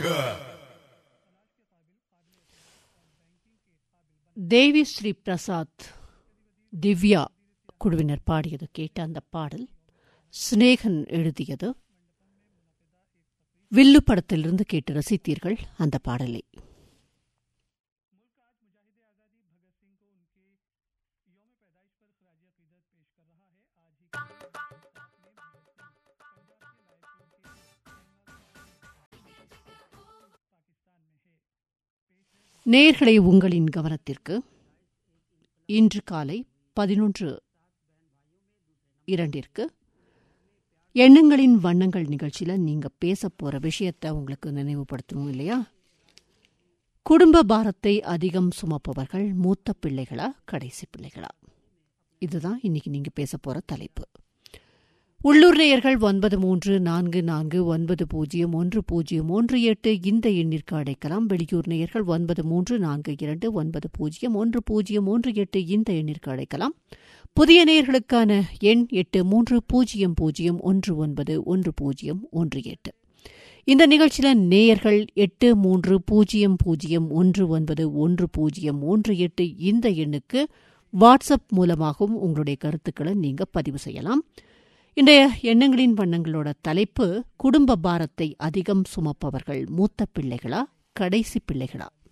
தேவி ஸ்ரீ பிரசாத் திவ்யா குழுவினர் பாடியது கேட்ட அந்த பாடல் சிநேகன் எழுதியது வில்லு படத்திலிருந்து கேட்டு ரசித்தீர்கள் அந்த பாடலை நேர்களை உங்களின் கவனத்திற்கு இன்று காலை பதினொன்று இரண்டிற்கு எண்ணங்களின் வண்ணங்கள் நிகழ்ச்சியில் நீங்கள் பேச போகிற விஷயத்தை உங்களுக்கு நினைவுபடுத்தணும் இல்லையா குடும்ப பாரத்தை அதிகம் சுமப்பவர்கள் மூத்த பிள்ளைகளா கடைசி பிள்ளைகளா இதுதான் இன்னைக்கு நீங்கள் பேச போகிற தலைப்பு உள்ளூர் நேயர்கள் ஒன்பது மூன்று நான்கு நான்கு ஒன்பது பூஜ்ஜியம் ஒன்று பூஜ்ஜியம் ஒன்று எட்டு இந்த எண்ணிற்கு அழைக்கலாம் வெளியூர் நேயர்கள் ஒன்பது மூன்று நான்கு இரண்டு ஒன்பது பூஜ்ஜியம் ஒன்று பூஜ்ஜியம் ஒன்று எட்டு இந்த எண்ணிற்கு அழைக்கலாம் புதிய நேயர்களுக்கான எண் எட்டு மூன்று பூஜ்ஜியம் பூஜ்ஜியம் ஒன்று ஒன்பது ஒன்று பூஜ்ஜியம் ஒன்று எட்டு இந்த நிகழ்ச்சியில் நேயர்கள் எட்டு மூன்று பூஜ்ஜியம் பூஜ்ஜியம் ஒன்று ஒன்பது ஒன்று பூஜ்ஜியம் ஒன்று எட்டு இந்த எண்ணுக்கு வாட்ஸ்அப் மூலமாகவும் உங்களுடைய கருத்துக்களை நீங்கள் பதிவு செய்யலாம் இன்றைய எண்ணங்களின் வண்ணங்களோட தலைப்பு குடும்ப பாரத்தை அதிகம் சுமப்பவர்கள் மூத்த பிள்ளைகளா கடைசி பிள்ளைகளா